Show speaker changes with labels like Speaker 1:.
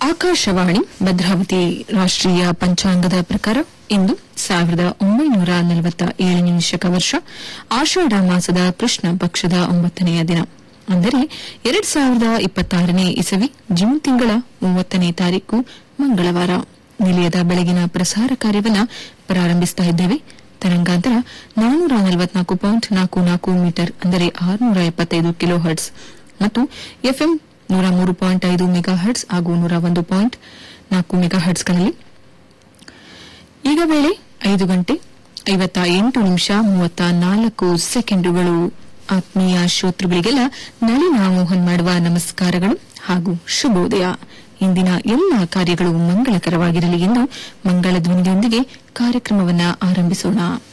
Speaker 1: ಆಕಾಶವಾಣಿ ಭದ್ರಾವತಿ ರಾಷ್ಟ್ರೀಯ ಪಂಚಾಂಗದ ಪ್ರಕಾರ ಇಂದು ಸಾವಿರದ ಒಂಬೈನೂರ ನಲವತ್ತ ಏಳನೇ ಶಕ ವರ್ಷ ಆಷಾಢ ಮಾಸದ ಕೃಷ್ಣ ಪಕ್ಷದ ಒಂಬತ್ತನೆಯ ದಿನ ಅಂದರೆ ಎರಡ್ ಸಾವಿರದ ಇಪ್ಪತ್ತಾರನೇ ಇಸವಿ ಜೂನ್ ತಿಂಗಳ ಮೂವತ್ತನೇ ತಾರೀಕು ಮಂಗಳವಾರ ನಿಲಯದ ಬೆಳಗಿನ ಪ್ರಸಾರ ಕಾರ್ಯವನ್ನು ಪ್ರಾರಂಭಿಸ್ತಾ ಇದ್ದೇವೆ ತರಂಗಾಂತರ ನಾನ್ನೂರ ನಲವತ್ನಾಲ್ಕು ಪಾಯಿಂಟ್ ನಾಲ್ಕು ನಾಲ್ಕು ಮೀಟರ್ ಅಂದರೆ ಆರುನೂರ ಎಪ್ಪತ್ತೈದು ಕಿಲೋ ಹರ್ಟ್ಸ್ ಮತ್ತು ಎಫ್ಎಂ ನೂರ ಮೂರು ಪಾಯಿಂಟ್ ಐದು ಮೆಗಾ ಹರ್ಟ್ಸ್ ಹಾಗೂ ನೂರ ಒಂದು ಪಾಯಿಂಟ್ ನಾಲ್ಕು ಮೆಗಾ ಹರ್ಟ್ಸ್ಗಳಲ್ಲಿ ಈಗ ವೇಳೆ ಐದು ಗಂಟೆ ಐವತ್ತ ಎಂಟು ನಿಮಿಷ ಮೂವತ್ತ ನಾಲ್ಕು ಸೆಕೆಂಡುಗಳು ಆತ್ಮೀಯ ಶ್ರೋತೃಗಳಿಗೆಲ್ಲ ನಳಿನ ಮೋಹನ್ ಮಾಡುವ ನಮಸ್ಕಾರಗಳು ಹಾಗೂ ಶುಭೋದಯ ಇಂದಿನ ಎಲ್ಲ ಕಾರ್ಯಗಳು ಮಂಗಳಕರವಾಗಿರಲಿ ಎಂದು ಮಂಗಳ ಧ್ವನಿಯೊಂದಿಗೆ ಕಾರ್ಯಕ್ರಮವನ್ನು ಆರಂಭಿಸೋಣ